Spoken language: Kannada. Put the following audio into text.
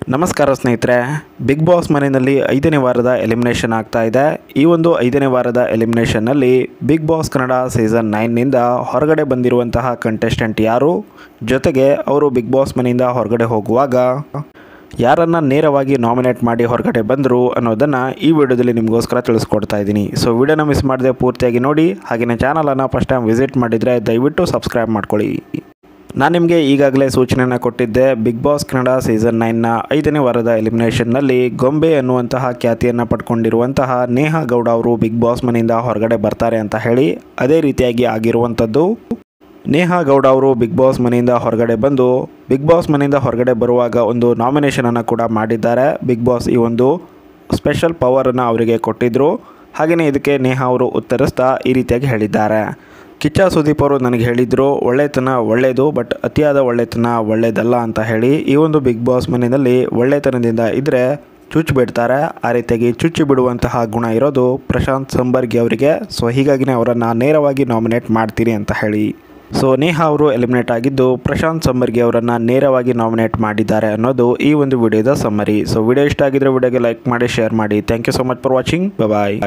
ನಮಸ್ಕಾರ ಸ್ನೇಹಿತರೆ ಬಿಗ್ ಬಾಸ್ ಮನೆಯಲ್ಲಿ ಐದನೇ ವಾರದ ಎಲಿಮಿನೇಷನ್ ಆಗ್ತಾ ಇದೆ ಈ ಒಂದು ಐದನೇ ವಾರದ ಎಲಿಮಿನೇಷನ್ನಲ್ಲಿ ಬಿಗ್ ಬಾಸ್ ಕನ್ನಡ ಸೀಸನ್ ನೈನ್ನಿಂದ ಹೊರಗಡೆ ಬಂದಿರುವಂತಹ ಕಂಟೆಸ್ಟೆಂಟ್ ಯಾರು ಜೊತೆಗೆ ಅವರು ಬಿಗ್ ಬಾಸ್ ಮನೆಯಿಂದ ಹೊರಗಡೆ ಹೋಗುವಾಗ ಯಾರನ್ನು ನೇರವಾಗಿ ನಾಮಿನೇಟ್ ಮಾಡಿ ಹೊರಗಡೆ ಬಂದರು ಅನ್ನೋದನ್ನು ಈ ವಿಡಿಯೋದಲ್ಲಿ ನಿಮಗೋಸ್ಕರ ತಿಳಿಸ್ಕೊಡ್ತಾ ಇದ್ದೀನಿ ಸೊ ವಿಡಿಯೋನ ಮಿಸ್ ಮಾಡದೆ ಪೂರ್ತಿಯಾಗಿ ನೋಡಿ ಹಾಗೆಯೇ ಚಾನಲನ್ನು ಫಸ್ಟ್ ಟೈಮ್ ವಿಸಿಟ್ ಮಾಡಿದರೆ ದಯವಿಟ್ಟು ಸಬ್ಸ್ಕ್ರೈಬ್ ಮಾಡ್ಕೊಳ್ಳಿ ನಾನು ನಿಮಗೆ ಈಗಾಗಲೇ ಸೂಚನೆಯನ್ನು ಕೊಟ್ಟಿದ್ದೆ ಬಿಗ್ ಬಾಸ್ ಕನ್ನಡ ಸೀಸನ್ ನೈನ್ನ ಐದನೇ ವಾರದ ಎಲಿಮಿನೇಷನ್ನಲ್ಲಿ ಗೊಂಬೆ ಅನ್ನುವಂತಹ ಖ್ಯಾತಿಯನ್ನು ಪಡ್ಕೊಂಡಿರುವಂತಹ ನೇಹಾ ಗೌಡ ಅವರು ಬಿಗ್ ಬಾಸ್ ಮನೆಯಿಂದ ಹೊರಗಡೆ ಬರ್ತಾರೆ ಅಂತ ಹೇಳಿ ಅದೇ ರೀತಿಯಾಗಿ ಆಗಿರುವಂಥದ್ದು ನೇಹಾ ಗೌಡ ಅವರು ಬಿಗ್ ಬಾಸ್ ಮನೆಯಿಂದ ಹೊರಗಡೆ ಬಂದು ಬಿಗ್ ಬಾಸ್ ಮನೆಯಿಂದ ಹೊರಗಡೆ ಬರುವಾಗ ಒಂದು ನಾಮಿನೇಷನನ್ನು ಕೂಡ ಮಾಡಿದ್ದಾರೆ ಬಿಗ್ ಬಾಸ್ ಈ ಒಂದು ಸ್ಪೆಷಲ್ ಪವರನ್ನು ಅವರಿಗೆ ಕೊಟ್ಟಿದ್ದರು ಹಾಗೆಯೇ ಇದಕ್ಕೆ ನೇಹಾ ಅವರು ಉತ್ತರಿಸ್ತಾ ಈ ರೀತಿಯಾಗಿ ಹೇಳಿದ್ದಾರೆ ಕಿಚ್ಚ ಸುದೀಪ್ ಅವರು ನನಗೆ ಹೇಳಿದರು ಒಳ್ಳೆತನ ಒಳ್ಳೆಯದು ಬಟ್ ಅತಿಯಾದ ಒಳ್ಳೆತನ ಒಳ್ಳೆಯದಲ್ಲ ಅಂತ ಹೇಳಿ ಈ ಒಂದು ಬಿಗ್ ಬಾಸ್ ಮನೆಯಲ್ಲಿ ಒಳ್ಳೆತನದಿಂದ ಇದ್ದರೆ ಚುಚ್ಚಿ ಬಿಡ್ತಾರೆ ಆ ರೀತಿಯಾಗಿ ಚುಚ್ಚಿ ಬಿಡುವಂತಹ ಗುಣ ಇರೋದು ಪ್ರಶಾಂತ್ ಸಂಬರ್ಗಿ ಅವರಿಗೆ ಸೊ ಹೀಗಾಗಿನೇ ಅವರನ್ನು ನೇರವಾಗಿ ನಾಮಿನೇಟ್ ಮಾಡ್ತೀನಿ ಅಂತ ಹೇಳಿ ಸೊ ನೇಹಾ ಅವರು ಎಲಿಮಿನೇಟ್ ಆಗಿದ್ದು ಪ್ರಶಾಂತ್ ಸಂಬರ್ಗಿ ಅವರನ್ನು ನೇರವಾಗಿ ನಾಮಿನೇಟ್ ಮಾಡಿದ್ದಾರೆ ಅನ್ನೋದು ಈ ಒಂದು ವಿಡಿಯೋದ ಸಮ್ಮರಿ ಸೊ ವಿಡಿಯೋ ಇಷ್ಟ ಆಗಿದ್ರೆ ವಿಡಿಯೋಗೆ ಲೈಕ್ ಮಾಡಿ ಶೇರ್ ಮಾಡಿ thank you so much for watching bye